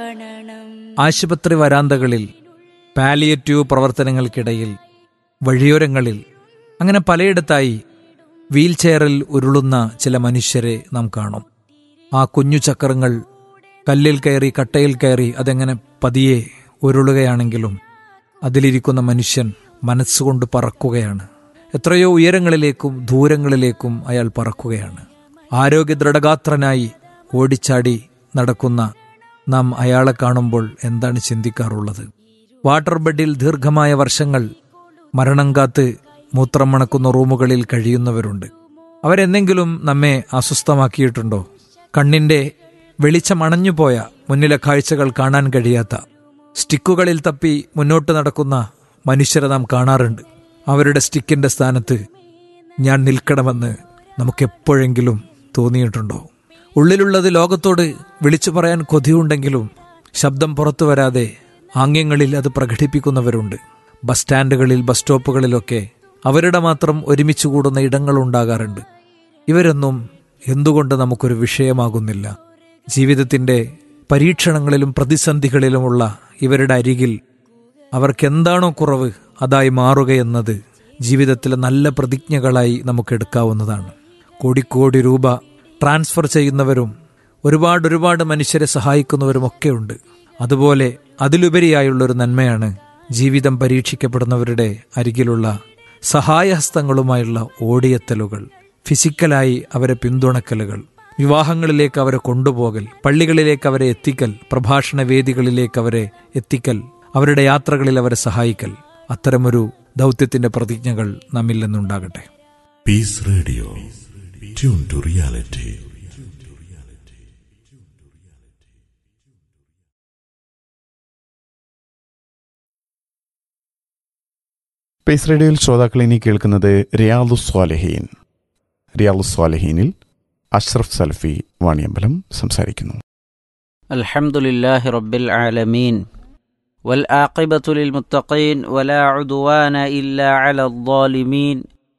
കാണണം ആശുപത്രി വരാന്തകളിൽ പാലിയേറ്റീവ് പ്രവർത്തനങ്ങൾക്കിടയിൽ വഴിയോരങ്ങളിൽ അങ്ങനെ പലയിടത്തായി വീൽചെയറിൽ ഉരുളുന്ന ചില മനുഷ്യരെ നാം കാണും ആ കുഞ്ഞു ചക്രങ്ങൾ കല്ലിൽ കയറി കട്ടയിൽ കയറി അതെങ്ങനെ പതിയെ ഉരുളുകയാണെങ്കിലും അതിലിരിക്കുന്ന മനുഷ്യൻ മനസ്സുകൊണ്ട് പറക്കുകയാണ് എത്രയോ ഉയരങ്ങളിലേക്കും ദൂരങ്ങളിലേക്കും അയാൾ പറക്കുകയാണ് ആരോഗ്യ ദൃഢഗാത്രനായി ഓടിച്ചാടി നടക്കുന്ന നാം അയാളെ കാണുമ്പോൾ എന്താണ് ചിന്തിക്കാറുള്ളത് വാട്ടർ ബെഡിൽ ദീർഘമായ വർഷങ്ങൾ മരണം കാത്ത് മൂത്രം മണക്കുന്ന റൂമുകളിൽ കഴിയുന്നവരുണ്ട് അവരെന്തെങ്കിലും നമ്മെ അസ്വസ്ഥമാക്കിയിട്ടുണ്ടോ കണ്ണിന്റെ വെളിച്ചം അണഞ്ഞുപോയ മുന്നിലെ കാഴ്ചകൾ കാണാൻ കഴിയാത്ത സ്റ്റിക്കുകളിൽ തപ്പി മുന്നോട്ട് നടക്കുന്ന മനുഷ്യരെ നാം കാണാറുണ്ട് അവരുടെ സ്റ്റിക്കിന്റെ സ്ഥാനത്ത് ഞാൻ നിൽക്കണമെന്ന് നമുക്കെപ്പോഴെങ്കിലും തോന്നിയിട്ടുണ്ടോ ഉള്ളിലുള്ളത് ലോകത്തോട് വിളിച്ചു പറയാൻ കൊതിയുണ്ടെങ്കിലും ശബ്ദം പുറത്തു വരാതെ ആംഗ്യങ്ങളിൽ അത് പ്രകടിപ്പിക്കുന്നവരുണ്ട് ബസ് സ്റ്റാൻഡുകളിൽ ബസ് സ്റ്റോപ്പുകളിലൊക്കെ അവരുടെ മാത്രം ഒരുമിച്ച് കൂടുന്ന ഇടങ്ങളുണ്ടാകാറുണ്ട് ഇവരൊന്നും എന്തുകൊണ്ട് നമുക്കൊരു വിഷയമാകുന്നില്ല ജീവിതത്തിന്റെ പരീക്ഷണങ്ങളിലും പ്രതിസന്ധികളിലുമുള്ള ഇവരുടെ അരികിൽ അവർക്കെന്താണോ കുറവ് അതായി മാറുകയെന്നത് ജീവിതത്തിലെ നല്ല പ്രതിജ്ഞകളായി നമുക്ക് എടുക്കാവുന്നതാണ് കോടിക്കോടി രൂപ ട്രാൻസ്ഫർ ചെയ്യുന്നവരും ഒരുപാട് ഒരുപാട് മനുഷ്യരെ സഹായിക്കുന്നവരുമൊക്കെ ഉണ്ട് അതുപോലെ അതിലുപരിയായുള്ളൊരു നന്മയാണ് ജീവിതം പരീക്ഷിക്കപ്പെടുന്നവരുടെ അരികിലുള്ള സഹായഹസ്തങ്ങളുമായുള്ള ഓടിയെത്തലുകൾ ഫിസിക്കലായി അവരെ പിന്തുണക്കലുകൾ വിവാഹങ്ങളിലേക്ക് അവരെ കൊണ്ടുപോകൽ പള്ളികളിലേക്ക് അവരെ എത്തിക്കൽ പ്രഭാഷണ വേദികളിലേക്ക് അവരെ എത്തിക്കൽ അവരുടെ യാത്രകളിൽ അവരെ സഹായിക്കൽ അത്തരമൊരു ദൗത്യത്തിന്റെ പ്രതിജ്ഞകൾ നമ്മിൽ നിന്നുണ്ടാകട്ടെ Peace Radio. Tune to reality. Peace റേഡിയോയിൽ ശ്രോതാക്കൾ ഇനി കേൾക്കുന്നത് റിയാദു സ്വാലഹീൻ റിയാദു സ്വാലഹീനിൽ അഷ്റഫ് സൽഫി വാണിയമ്പലം സംസാരിക്കുന്നു الحمد لله رب العالمين والعاقبة للمتقين ولا عدوان إلا على الظالمين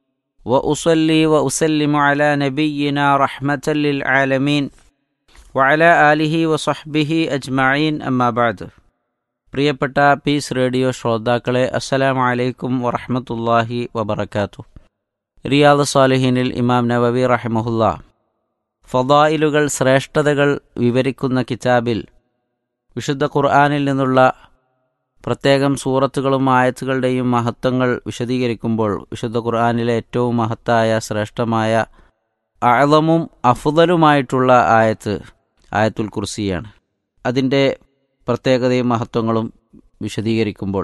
وأصلي وأسلم على نبينا رحمة للعالمين وعلى آله وصحبه أجمعين أما بعد പ്രിയപ്പെട്ട പീസ് റേഡിയോ ശ്രോതാക്കളെ അസ്സലാമു അലൈക്കും വറഹ്മത്തുള്ളാഹി വബറകാതുഹു റിയാദ് സാലിഹീനിൽ ഇമാം നവവി റഹിമഹുല്ല ഫദായിലുകൾ ശ്രേഷ്ഠതകൾ വിവരിക്കുന്ന കിതാബിൽ വിശുദ്ധ ഖുർആാനിൽ നിന്നുള്ള പ്രത്യേകം സൂറത്തുകളും ആയത്തുകളുടെയും മഹത്വങ്ങൾ വിശദീകരിക്കുമ്പോൾ വിശുദ്ധ ഖുർആാനിലെ ഏറ്റവും മഹത്തായ ശ്രേഷ്ഠമായ അളമും അഫുതലുമായിട്ടുള്ള ആയത്ത് ആയത്തുൽ കുർസിയാണ് അതിൻ്റെ പ്രത്യേകതയും മഹത്വങ്ങളും വിശദീകരിക്കുമ്പോൾ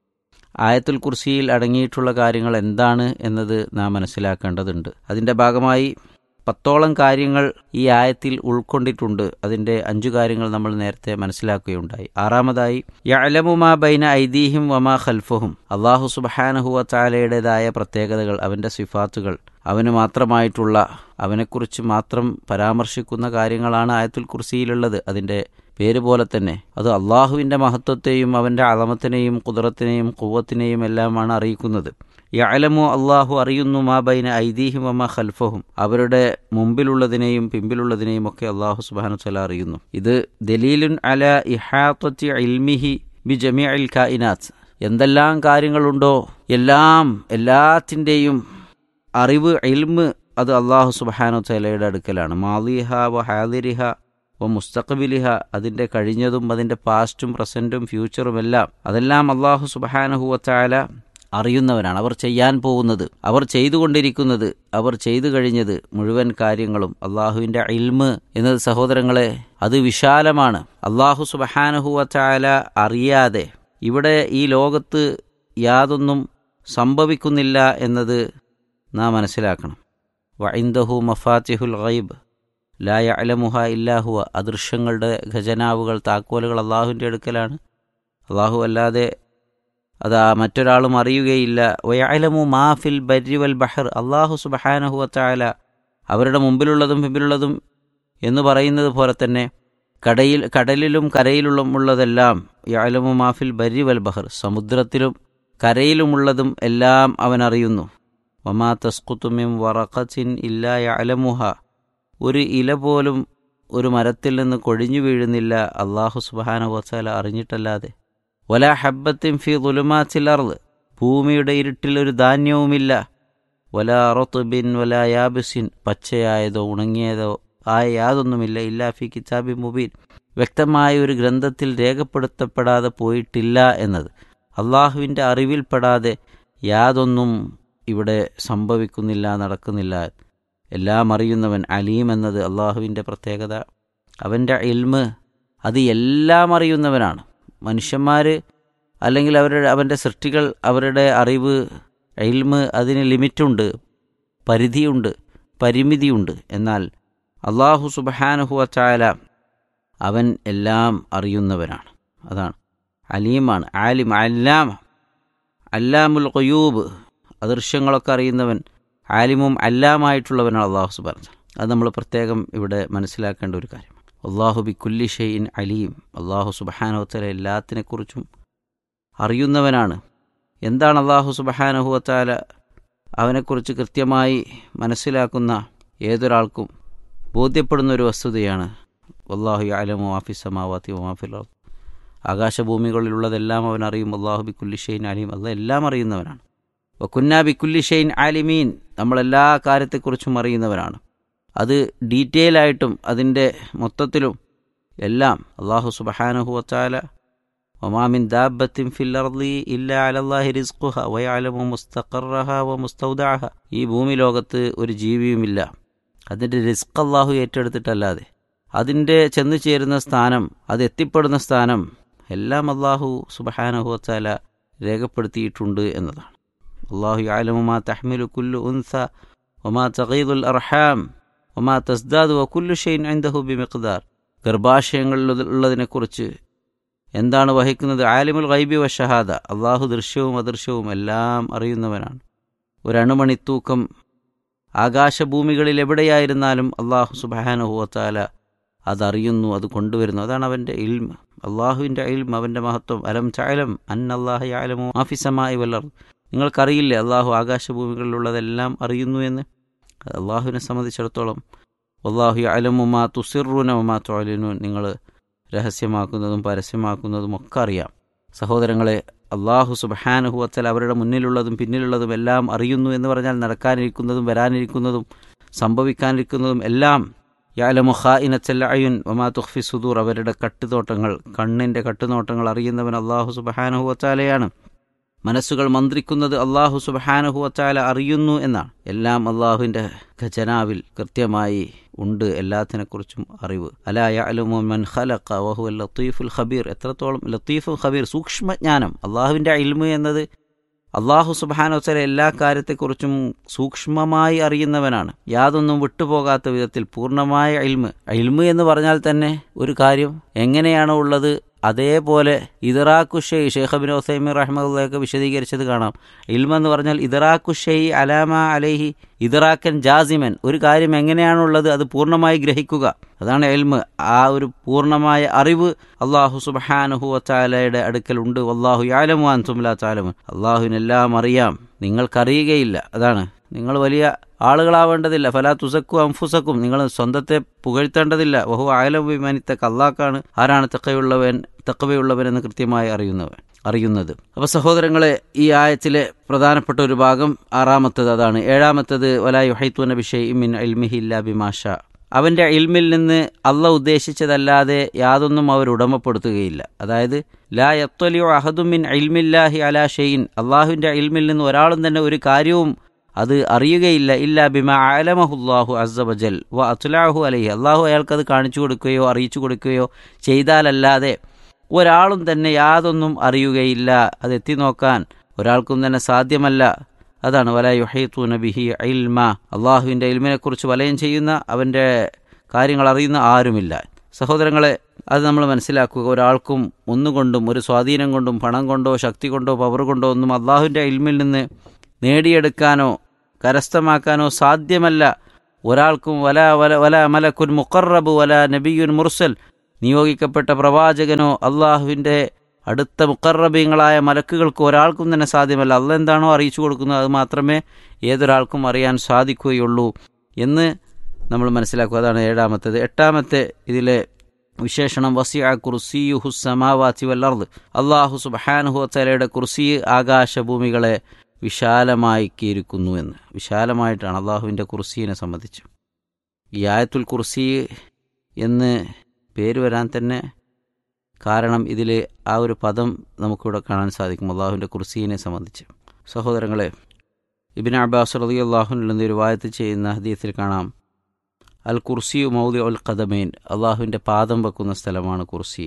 ആയത്തുൽ കുർസിയിൽ അടങ്ങിയിട്ടുള്ള കാര്യങ്ങൾ എന്താണ് എന്നത് നാം മനസ്സിലാക്കേണ്ടതുണ്ട് അതിൻ്റെ ഭാഗമായി പത്തോളം കാര്യങ്ങൾ ഈ ആയത്തിൽ ഉൾക്കൊണ്ടിട്ടുണ്ട് അതിൻ്റെ അഞ്ചു കാര്യങ്ങൾ നമ്മൾ നേരത്തെ മനസ്സിലാക്കുകയുണ്ടായി ആറാമതായി യഅലമുമാ ബൈന ഐദീഹിം വമാ ഖൽഫുഹും അള്ളാഹു സുബഹാനഹുവ താലയുടേതായ പ്രത്യേകതകൾ അവൻ്റെ സിഫാത്തുകൾ അവന് മാത്രമായിട്ടുള്ള അവനെക്കുറിച്ച് മാത്രം പരാമർശിക്കുന്ന കാര്യങ്ങളാണ് ആയത്തുൽ കുർസിയിലുള്ളത് അതിൻ്റെ പേര് പോലെ തന്നെ അത് അള്ളാഹുവിൻ്റെ മഹത്വത്തെയും അവൻ്റെ അളമത്തിനെയും കുതിരത്തിനെയും കുവത്തിനെയും എല്ലാമാണ് അറിയിക്കുന്നത് യഅലമു അള്ളാഹു അറിയുന്നു മാ ബൈന ഐദീഹിം വമാ ഖൽഫഹും അവരുടെ മുമ്പിലുള്ളതിനെയും പിമ്പിലുള്ളതിനെയും ഒക്കെ അള്ളാഹു സുബാനു തല അറിയുന്നു ഇത് ദലീലുൻ അല ഇഹാത്തത്തി ഇൽമിഹി ബി ജമി അൽ കായിനാത്ത് എന്തെല്ലാം കാര്യങ്ങളുണ്ടോ എല്ലാം എല്ലാത്തിൻ്റെയും അറിവ് ഇൽമ് അത് അള്ളാഹു സുബാനു തലയുടെ അടുക്കലാണ് മാലിഹ വ ഹാദിരിഹ വ മുസ്തഖബിലിഹ അതിൻ്റെ കഴിഞ്ഞതും അതിൻ്റെ പാസ്റ്റും പ്രസൻറ്റും ഫ്യൂച്ചറും എല്ലാം അതെല്ലാം അള്ളാഹു സുബാനഹുവത്തായ അറിയുന്നവരാണ് അവർ ചെയ്യാൻ പോകുന്നത് അവർ ചെയ്തുകൊണ്ടിരിക്കുന്നത് അവർ ചെയ്തു കഴിഞ്ഞത് മുഴുവൻ കാര്യങ്ങളും അള്ളാഹുവിൻ്റെ ഇൽമ് എന്നത് സഹോദരങ്ങളെ അത് വിശാലമാണ് അള്ളാഹു സുബഹാനഹുവത്തായ അറിയാതെ ഇവിടെ ഈ ലോകത്ത് യാതൊന്നും സംഭവിക്കുന്നില്ല എന്നത് നാം മനസ്സിലാക്കണം വൈന്ദഹു മഫാത്തിഹുൽ ഗൈബ് ലായ അലമുഹ ഇല്ലാഹുവ അദൃശ്യങ്ങളുടെ ഖജനാവുകൾ താക്കോലുകൾ അള്ളാഹുവിൻ്റെ അടുക്കലാണ് അള്ളാഹു അല്ലാതെ അത് മറ്റൊരാളും അറിയുകയില്ല വയലമു മാഫിൽ ബരിവൽ ബഹർ അള്ളാഹു സുബഹാനഹുവത്തായ അവരുടെ മുമ്പിലുള്ളതും പിമ്പിലുള്ളതും എന്ന് പറയുന്നത് പോലെ തന്നെ കടയിൽ കടലിലും കരയിലുമുള്ളതെല്ലാം യലമു മാഫിൽ ബരിവൽ ബഹർ സമുദ്രത്തിലും കരയിലുമുള്ളതും എല്ലാം അവൻ അറിയുന്നു വമാ തസ്കുത്തുമിം വറഖത്തിൻ ഇല്ലാ യലമുഹ ഒരു ഇല പോലും ഒരു മരത്തിൽ നിന്ന് കൊഴിഞ്ഞു വീഴുന്നില്ല അള്ളാഹു സുബാനുഹോസാല അറിഞ്ഞിട്ടല്ലാതെ വല ഹബ്ബത്തിൻ ഫി ദുലുമാച്ചിലർന്ന് ഭൂമിയുടെ ഇരുട്ടിൽ ഒരു ധാന്യവുമില്ല വല റൊത്തുബിൻ വല യാബിസിൻ പച്ചയായതോ ഉണങ്ങിയതോ ആയ യാതൊന്നുമില്ല ഇല്ലാ ഫി കിതാബി മുബീൻ വ്യക്തമായ ഒരു ഗ്രന്ഥത്തിൽ രേഖപ്പെടുത്തപ്പെടാതെ പോയിട്ടില്ല എന്നത് അള്ളാഹുവിൻ്റെ അറിവിൽപ്പെടാതെ യാതൊന്നും ഇവിടെ സംഭവിക്കുന്നില്ല നടക്കുന്നില്ല എല്ലാം അറിയുന്നവൻ അലീം എന്നത് അള്ളാഹുവിൻ്റെ പ്രത്യേകത അവൻ്റെ ഇൽമ് അത് എല്ലാം അറിയുന്നവനാണ് മനുഷ്യന്മാർ അല്ലെങ്കിൽ അവരുടെ അവൻ്റെ സൃഷ്ടികൾ അവരുടെ അറിവ് ഇൽമ് അതിന് ലിമിറ്റുണ്ട് പരിധിയുണ്ട് പരിമിതിയുണ്ട് എന്നാൽ അള്ളാഹു സുബഹാനുഹുവ ചായാല അവൻ എല്ലാം അറിയുന്നവനാണ് അതാണ് അലീമാണ് ആലിം അല്ലാം അല്ലാമുൽ ഖയൂബ് അദൃശ്യങ്ങളൊക്കെ അറിയുന്നവൻ ആലിമും അല്ലാമായിട്ടുള്ളവനാണ് അള്ളാഹു സുബാൻ അത് നമ്മൾ പ്രത്യേകം ഇവിടെ മനസ്സിലാക്കേണ്ട ഒരു കാര്യമാണ് അള്ളാഹു ബി കുല്ലി ഷെയ്ൻ അലീം അള്ളാഹു സുബഹാനുഹത്തല എല്ലാത്തിനെക്കുറിച്ചും അറിയുന്നവനാണ് എന്താണ് അള്ളാഹു സുബഹാനുഹുവത്താല അവനെക്കുറിച്ച് കൃത്യമായി മനസ്സിലാക്കുന്ന ഏതൊരാൾക്കും ബോധ്യപ്പെടുന്ന ഒരു വസ്തുതയാണ് അള്ളാഹു അലമു ആഫിസമാവാത്തി മാഫിൽ ആകാശഭൂമികളിലുള്ളതെല്ലാം അവൻ അറിയും അള്ളാഹു ബി കുല്ലിഷൈൻ അലീം അല്ല എല്ലാം അറിയുന്നവനാണ് വക്കുന്ന ബി കുല്ലിഷൈൻ ആലിമീൻ നമ്മളെല്ലാ കാര്യത്തെക്കുറിച്ചും അറിയുന്നവനാണ് അത് ഡീറ്റെയിൽ ആയിട്ടും അതിൻ്റെ മൊത്തത്തിലും എല്ലാം അള്ളാഹു സുബഹാനുഹുവത്താല ഒമാമിൻ ദാബത്തിൻ ഫില്ലർലി ഇല്ല അലല്ലാഹി റിസ്ഖുഹ വയഅലമു മുസ്തഖറഹ വ മുസ്തൗദഅഹ ഈ ഭൂമി ലോകത്ത് ഒരു ജീവിയുമില്ല അതിൻ്റെ റിസ്ക് അള്ളാഹു ഏറ്റെടുത്തിട്ടല്ലാതെ അതിൻ്റെ ചെന്നു ചേരുന്ന സ്ഥാനം അത് എത്തിപ്പെടുന്ന സ്ഥാനം എല്ലാം അള്ളാഹു സുബഹാനഹുവത്താല രേഖപ്പെടുത്തിയിട്ടുണ്ട് എന്നതാണ് അള്ളാഹു യാലമുമാ തഹ്മിലു കുല്ലു ഉൻസ ഒമാ തഖീദുൽ അർഹാം ഒമാ തസ്ദാദ് വ കുല്ലു ഷെയ്ൻ ഐന്ദഹു ബി മിഖ്ദാർ ഗർഭാശയങ്ങളിലുള്ളതിനെക്കുറിച്ച് എന്താണ് വഹിക്കുന്നത് ആലിമുൽ ഗൈബി വ ഷഹാദ അള്ളാഹു ദൃശ്യവും അദൃശ്യവും എല്ലാം അറിയുന്നവനാണ് ഒരു അണുമണിത്തൂക്കം ആകാശഭൂമികളിൽ എവിടെയായിരുന്നാലും അള്ളാഹു സുബാനുഹുവത്താല അതറിയുന്നു അത് കൊണ്ടുവരുന്നു അതാണ് അവൻ്റെ ഇൽമ അള്ളാഹുവിൻ്റെ ഇൽമ അവൻ്റെ മഹത്വം അലം ചായലം അൻ അള്ളാഹു ആലമോ ആഫിസമായി വല്ലർ നിങ്ങൾക്കറിയില്ലേ അള്ളാഹു ആകാശഭൂമികളിലുള്ളതെല്ലാം അറിയുന്നു എന്ന് അള്ളാഹുവിനെ സംബന്ധിച്ചിടത്തോളം അള്ളാഹു അലമുമാ തുസിറുനമാ തൊഴിലിനു നിങ്ങൾ രഹസ്യമാക്കുന്നതും പരസ്യമാക്കുന്നതും ഒക്കെ അറിയാം സഹോദരങ്ങളെ അള്ളാഹു സുബഹാനുഹുവത്തൽ അവരുടെ മുന്നിലുള്ളതും പിന്നിലുള്ളതും എല്ലാം അറിയുന്നു എന്ന് പറഞ്ഞാൽ നടക്കാനിരിക്കുന്നതും വരാനിരിക്കുന്നതും സംഭവിക്കാനിരിക്കുന്നതും എല്ലാം യാലമു ഖായിനച്ചല്ലയുൻ ഒമാ തുഖ്ഫി സുദൂർ അവരുടെ കട്ടുതോട്ടങ്ങൾ കണ്ണിൻ്റെ കട്ടുനോട്ടങ്ങൾ അറിയുന്നവൻ അള്ളാഹു സുബഹാനുഹുവത്താലയാണ് മനസ്സുകൾ മന്ത്രിക്കുന്നത് അള്ളാഹു സുബഹാനുഹുവത്താല അറിയുന്നു എന്നാണ് എല്ലാം അള്ളാഹുവിൻ്റെ ഖജനാവിൽ കൃത്യമായി ഉണ്ട് എല്ലാത്തിനെക്കുറിച്ചും അറിവ് അലായലുമൻ ഖലഖ വഹു ലത്തീഫുൽ ഖബീർ എത്രത്തോളം ലത്തീഫുൽ ഖബീർ സൂക്ഷ്മജ്ഞാനം അള്ളാഹുവിൻ്റെ ഇൽമു എന്നത് അള്ളാഹു സുബാനോസല എല്ലാ കാര്യത്തെക്കുറിച്ചും സൂക്ഷ്മമായി അറിയുന്നവനാണ് യാതൊന്നും വിട്ടുപോകാത്ത വിധത്തിൽ പൂർണ്ണമായ ഇൽമ് ഇൽമ് എന്ന് പറഞ്ഞാൽ തന്നെ ഒരു കാര്യം എങ്ങനെയാണോ ഉള്ളത് അതേപോലെ ഇതറാഖുഷൈ ഷെയ്ഖ് ബിൻ ഒസൈമി റഹ്മുള്ളയൊക്കെ വിശദീകരിച്ചത് കാണാം ഇൽമെന്ന് പറഞ്ഞാൽ ഇതറാഖുഷൈ അലാമ അലൈഹി ഇതറാക്കൻ ജാസിമൻ ഒരു കാര്യം എങ്ങനെയാണുള്ളത് അത് പൂർണ്ണമായി ഗ്രഹിക്കുക അതാണ് എൽമ് ആ ഒരു പൂർണ്ണമായ അറിവ് അള്ളാഹു സുബഹാനുഹു വച്ചാലയുടെ അടുക്കലുണ്ട് അള്ളാഹു യാലമുവാൻ തുംലാ ചാലമു അള്ളാഹുവിനെല്ലാം അറിയാം നിങ്ങൾക്കറിയുകയില്ല അതാണ് നിങ്ങൾ വലിയ ആളുകളാവേണ്ടതില്ല ഫലാ തുസക്കും അംഫുസക്കും നിങ്ങൾ സ്വന്തത്തെ പുകഴ്ത്തേണ്ടതില്ല വഹു ആലം വിമാനിത്തക്ക് അള്ളാക്കാണ് ആരാണ് തെക്കയുള്ളവൻ തെക്കവയുള്ളവൻ എന്ന് കൃത്യമായി അറിയുന്നവൻ അറിയുന്നത് അപ്പോൾ സഹോദരങ്ങളെ ഈ ആയത്തിലെ പ്രധാനപ്പെട്ട ഒരു ഭാഗം ആറാമത്തത് അതാണ് ഏഴാമത്തത് വലായു ഹൈത്വന ബിഷയ് മിൻ അൽമിഹില്ല ബിമാഷ അവൻ്റെ ഇൽമിൽ നിന്ന് അള്ള ഉദ്ദേശിച്ചതല്ലാതെ യാതൊന്നും അവർ ഉടമപ്പെടുത്തുകയില്ല അതായത് ലാ യത്വലിയോ അഹദുമിൻ ഇൽമില്ലാഹി അലാ ഷെയ്ൻ അള്ളാഹുവിൻ്റെ ഇൽമിൽ നിന്ന് ഒരാളും തന്നെ ഒരു കാര്യവും അത് അറിയുകയില്ല ഇല്ല ബിമ ആലമഹുല്ലാഹു അസബജൽ വ അത്തുലാഹു അലഹി അള്ളാഹു അയാൾക്കത് കാണിച്ചു കൊടുക്കുകയോ അറിയിച്ചു കൊടുക്കുകയോ ചെയ്താലല്ലാതെ ഒരാളും തന്നെ യാതൊന്നും അറിയുകയില്ല അത് എത്തി നോക്കാൻ ഒരാൾക്കും തന്നെ സാധ്യമല്ല അതാണ് വല യുഹൈത്തു നബിഹി ഇൽമ അള്ളാഹുവിൻ്റെ ഇൽമിനെക്കുറിച്ച് വലയം ചെയ്യുന്ന അവൻ്റെ കാര്യങ്ങൾ അറിയുന്ന ആരുമില്ല സഹോദരങ്ങളെ അത് നമ്മൾ മനസ്സിലാക്കുക ഒരാൾക്കും ഒന്നുകൊണ്ടും ഒരു സ്വാധീനം കൊണ്ടും പണം കൊണ്ടോ ശക്തി കൊണ്ടോ പവർ കൊണ്ടോ ഒന്നും അള്ളാഹുവിൻ്റെ ഇൽമിൽ നിന്ന് നേടിയെടുക്കാനോ കരസ്ഥമാക്കാനോ സാധ്യമല്ല ഒരാൾക്കും വല വല വല മലക്കുൻ മുക്കറബ് വല നബിയുൻ മുർസൽ നിയോഗിക്കപ്പെട്ട പ്രവാചകനോ അള്ളാഹുവിൻ്റെ അടുത്ത മുക്കറബീങ്ങളായ മലക്കുകൾക്ക് ഒരാൾക്കും തന്നെ സാധ്യമല്ല അല്ല എന്താണോ അറിയിച്ചു കൊടുക്കുന്നത് അത് മാത്രമേ ഏതൊരാൾക്കും അറിയാൻ സാധിക്കുകയുള്ളൂ എന്ന് നമ്മൾ മനസ്സിലാക്കുക അതാണ് ഏഴാമത്തേത് എട്ടാമത്തെ ഇതിലെ വിശേഷണം വസിയ കുർസിയുഹു സമാവാത്തി വല്ലർദ് അള്ളാഹു സുബാനുഹു തലയുടെ കുർസി ആകാശഭൂമികളെ വിശാലമാക്കിയിരിക്കുന്നു എന്ന് വിശാലമായിട്ടാണ് അള്ളാഹുവിൻ്റെ കുർസീനെ സംബന്ധിച്ച് ഈ ആയത്തുൽ കുർസി എന്ന് പേര് വരാൻ തന്നെ കാരണം ഇതിൽ ആ ഒരു പദം നമുക്കിവിടെ കാണാൻ സാധിക്കും അള്ളാഹുവിൻ്റെ കുർസീനെ സംബന്ധിച്ച് സഹോദരങ്ങളെ ഇബിൻ അബ്ബാസ് റതി അള്ളാഹുനിൽ നിന്ന് ഒരു വായത്ത് ചെയ്യുന്ന ഹദീത്തിൽ കാണാം അൽ കുർസിയു മൗദി ഉൽ ഖദമീൻ അള്ളാഹുവിൻ്റെ പാദം വെക്കുന്ന സ്ഥലമാണ് കുർസി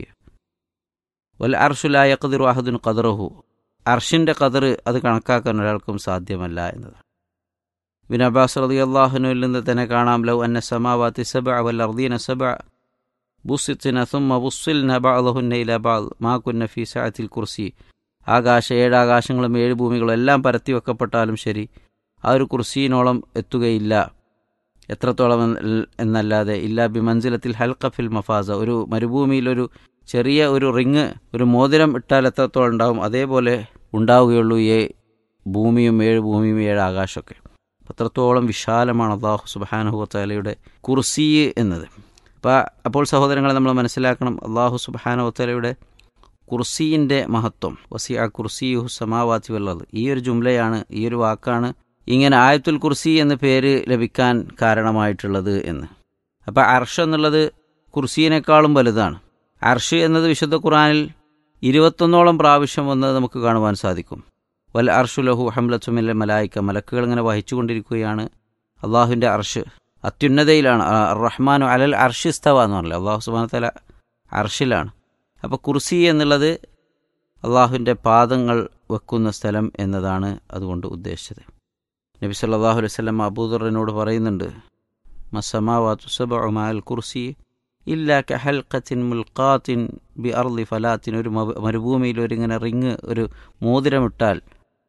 വൽ അർഷുലായ ഖദിർ അഹദുൻ ഖദറഹു അർഷിൻ്റെ ഖദർ അത് കണക്കാക്കാൻ ഒരാൾക്കും സാധ്യമല്ല എന്നതാണ് ബിൻ അബ്ബാസ് റതി അള്ളാഹുനുവിൽ നിന്ന് തന്നെ കാണാം ലൗ അന്ന സമാവാത്തി സബ വൽ അർദീന സബ ബുസിത്തിന സുമ്മ ബുസ്സിൽന ബഅദഹുന്ന ഇല ബഅദ് മാ കുന്ന ഫീ സഅത്തിൽ കുർസി ആകാശ ഏഴ് ആകാശങ്ങളും ഏഴ് ഭൂമികളും എല്ലാം പരത്തി വെക്കപ്പെട്ടാലും ശരി ആ ഒരു കുർസീനോളം എത്തുകയില്ല എത്രത്തോളം എന്ന- എന്നല്ലാതെ ഇല്ല ബിമൻസിലത്തിൽ ഹൽക്കഫിൽ മഫാസ ഒരു മരുഭൂമിയിൽ ഒരു ചെറിയ ഒരു റിങ് ഒരു മോതിരം ഇട്ടാൽ എത്രത്തോളം ഉണ്ടാവും അതേപോലെ ഉണ്ടാവുകയുള്ളൂ ഈ ഭൂമിയും ഏഴ് ഭൂമിയും ഏഴ് ആകാശമൊക്കെ അത്രത്തോളം വിശാലമാണ് അള്ളാഹു സുബാനുഹുത്തലയുടെ കുർസി എന്നത് അപ്പോൾ അപ്പോൾ സഹോദരങ്ങളെ നമ്മൾ മനസ്സിലാക്കണം അള്ളാഹു സുബാനുഹുത്തലയുടെ കുർസീൻ്റെ മഹത്വം വസിയ കുർസിയു സമാവാത്തി വല്ലത് ഈ ഒരു ജുംലയാണ് ഈ ഒരു വാക്കാണ് ഇങ്ങനെ ആയത്തുൽ കുർസി എന്ന പേര് ലഭിക്കാൻ കാരണമായിട്ടുള്ളത് എന്ന് അപ്പോൾ അർഷ് എന്നുള്ളത് കുർസീനേക്കാളും വലുതാണ് അർഷ് എന്നത് വിശുദ്ധ ഖുറാനിൽ ഇരുപത്തൊന്നോളം പ്രാവശ്യം വന്നത് നമുക്ക് കാണുവാൻ സാധിക്കും വൽ അർഷു ലഹു ഹംലത്തുമില്ല മലായിക്ക മലക്കുകൾ ഇങ്ങനെ വഹിച്ചുകൊണ്ടിരിക്കുകയാണ് അള്ളാഹുവിൻ്റെ അർഷ് അത്യുന്നതയിലാണ് റഹ്മാനു അലൽ അർഷിസ്തവ എന്ന് പറഞ്ഞില്ല അള്ളാഹു സുബാനത്തല അർഷിലാണ് അപ്പോൾ കുർസി എന്നുള്ളത് അള്ളാഹുവിൻ്റെ പാദങ്ങൾ വെക്കുന്ന സ്ഥലം എന്നതാണ് അതുകൊണ്ട് ഉദ്ദേശിച്ചത് നബി സല്ലല്ലാഹു അലൈഹി വസല്ലം അബൂദറിനോട് പറയുന്നുണ്ട് മസമാവാത്തു സബഉമാൽ കുർസി ഇല്ല കഹൽഖത്തിൻ മുൽഖാത്തിൻ ബി അർലി ഫലാത്തിൻ ഒരു മ- മരുഭൂമിയിൽ ഒരു ഇങ്ങനെ റിങ് ഒരു മോതിരമിട്ടാൽ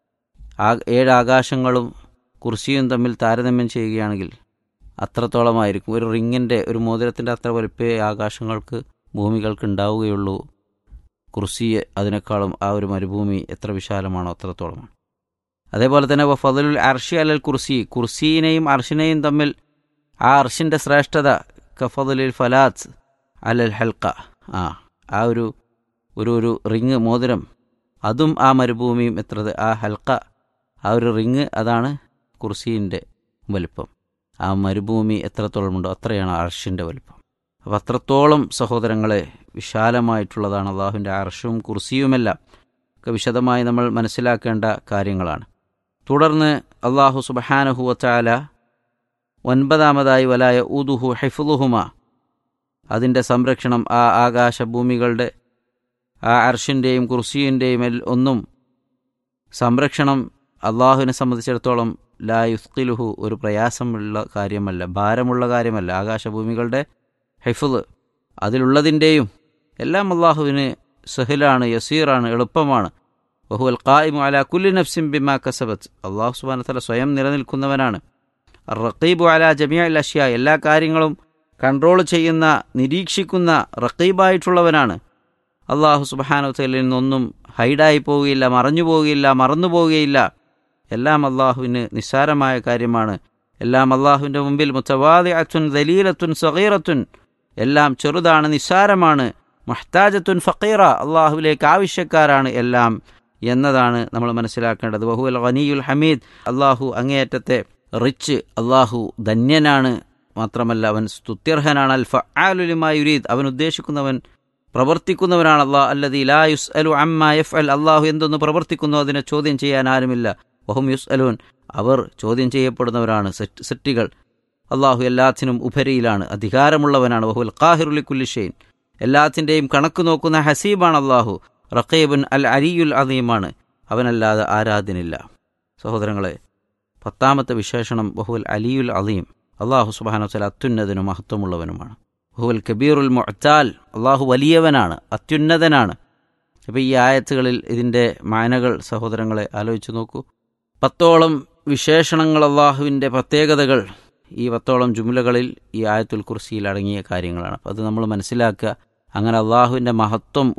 ആ ഏഴ് ആകാശങ്ങളും കുർസിയും തമ്മിൽ താരതമ്യം ചെയ്യുകയാണെങ്കിൽ അത്രത്തോളമായിരിക്കും ഒരു റിങ്ങിൻ്റെ ഒരു മോതിരത്തിൻ്റെ അത്ര വലിപ്പേ ആകാശങ്ങൾക്ക് ഭൂമികൾക്ക് ഉണ്ടാവുകയുള്ളൂ കുർസി അതിനേക്കാളും ആ ഒരു മരുഭൂമി എത്ര വിശാലമാണോ അത്രത്തോളമാണ് അതേപോലെ തന്നെ ഫതലുൽ അർഷി അലൽ കുർസി കുർസീനെയും അർഷിനെയും തമ്മിൽ ആ അർഷിൻ്റെ ശ്രേഷ്ഠത കഫദലുൽ ഫലാത്ത് അലൽ ഹൽക്ക ആ ആ ഒരു ഒരു ഒരു റിങ് മോതിരം അതും ആ മരുഭൂമിയും എത്ര ആ ഹൽക്ക ആ ഒരു റിങ് അതാണ് കുർസീൻ്റെ വലിപ്പം ആ മരുഭൂമി എത്രത്തോളമുണ്ടോ അത്രയാണ് അർഷിൻ്റെ വലിപ്പം അപ്പം അത്രത്തോളം സഹോദരങ്ങളെ വിശാലമായിട്ടുള്ളതാണ് അള്ളാഹുവിൻ്റെ അർഷും കുർസിയുമെല്ലാം ഒക്കെ വിശദമായി നമ്മൾ മനസ്സിലാക്കേണ്ട കാര്യങ്ങളാണ് തുടർന്ന് അള്ളാഹു സുബഹാനഹു വച്ചാല ഒൻപതാമതായി വലായ ഊദുഹു ഹെഫുലുഹുമ അതിൻ്റെ സംരക്ഷണം ആ ആകാശഭൂമികളുടെ ആ അർഷിൻ്റെയും കുർസിയുൻ്റെയും ഒന്നും സംരക്ഷണം അള്ളാഹുവിനെ സംബന്ധിച്ചിടത്തോളം ലാ യുസ്കിലുഹു ഒരു പ്രയാസമുള്ള കാര്യമല്ല ഭാരമുള്ള കാര്യമല്ല ആകാശഭൂമികളുടെ ഹെഫുദ് അതിലുള്ളതിൻ്റെയും എല്ലാം അള്ളാഹുവിന് സഹിലാണ് യസീറാണ് എളുപ്പമാണ് വഹുവൽ ഖായിമു അല കുല്ലി നഫ്സിം ബിമാ കസബത്ത് അള്ളാഹു സുബാന തല സ്വയം നിലനിൽക്കുന്നവനാണ് റഖീബു അല ജമിയ അഷ്യ എല്ലാ കാര്യങ്ങളും കൺട്രോൾ ചെയ്യുന്ന നിരീക്ഷിക്കുന്ന റഖീബായിട്ടുള്ളവനാണ് അള്ളാഹു സുബാനു തലിൽ നിന്നൊന്നും ഹൈഡായി പോവുകയില്ല മറഞ്ഞു പോവുകയില്ല മറന്നു പോവുകയില്ല എല്ലാം അള്ളാഹുവിന് നിസ്സാരമായ കാര്യമാണ് എല്ലാം അള്ളാഹുവിൻ്റെ മുമ്പിൽ മുത്തവാദി അത്തുൻ ദലീലത്തുൻ സഗീറത്തുൻ എല്ലാം ചെറുതാണ് നിസ്സാരമാണ് മഹ്താജത്തുൻ ഫക്കീറ അള്ളാഹുവിലേക്ക് ആവശ്യക്കാരാണ് എല്ലാം എന്നതാണ് നമ്മൾ മനസ്സിലാക്കേണ്ടത് വഹുൽ ഖനിയുൽ ഹമീദ് അള്ളാഹു അങ്ങേയറ്റത്തെ റിച്ച് അള്ളാഹു ധന്യനാണ് മാത്രമല്ല അവൻ സ്തുത്യർഹനാണ് അൽ ഫആലുലിമാ യുരീദ് അവൻ ഉദ്ദേശിക്കുന്നവൻ പ്രവർത്തിക്കുന്നവനാണ് അള്ളാഹ് അല്ലതി ലാ യുസ് അലു അമ്മ എഫ് അൽ അള്ളാഹു എന്തൊന്ന് പ്രവർത്തിക്കുന്നു അതിനെ ചോദ്യം ചെയ്യാൻ ആരുമില്ല വഹും യുസ് അലൂൻ അവർ ചോദ്യം ചെയ്യപ്പെടുന്നവരാണ് സെറ്റ് സെറ്റുകൾ അള്ളാഹു എല്ലാത്തിനും ഉപരിയിലാണ് അധികാരമുള്ളവനാണ് വഹുൽ ഖാഹിറുലി കുല്ലിഷെയ്ൻ എല്ലാത്തിൻ്റെയും കണക്ക് നോക്കുന്ന ഹസീബാണ് അള്ളാഹു റഖീബുൻ അൽ അലിയുൽ അദീമാണ് അവനല്ലാതെ ആരാധനില്ല സഹോദരങ്ങളെ പത്താമത്തെ വിശേഷണം ബഹുൽ അലിയുൽ അലീം അള്ളാഹു സുബാനോത്തല അത്യുന്നതനും മഹത്വമുള്ളവനുമാണ് ബഹുൽ കബീറുൽ മൊത്താൽ അള്ളാഹു വലിയവനാണ് അത്യുന്നതനാണ് അപ്പോൾ ഈ ആയത്തുകളിൽ ഇതിൻ്റെ മാനകൾ സഹോദരങ്ങളെ ആലോചിച്ച് നോക്കൂ പത്തോളം വിശേഷണങ്ങൾ അള്ളാഹുവിൻ്റെ പ്രത്യേകതകൾ ഈ പത്തോളം ജുംലകളിൽ ഈ ആയത്തുൽ കുർസിയിൽ അടങ്ങിയ കാര്യങ്ങളാണ് അപ്പോൾ അത് നമ്മൾ മനസ്സിലാക്കുക അങ്ങനെ അള്ളാഹുവിൻ്റെ മഹത്വം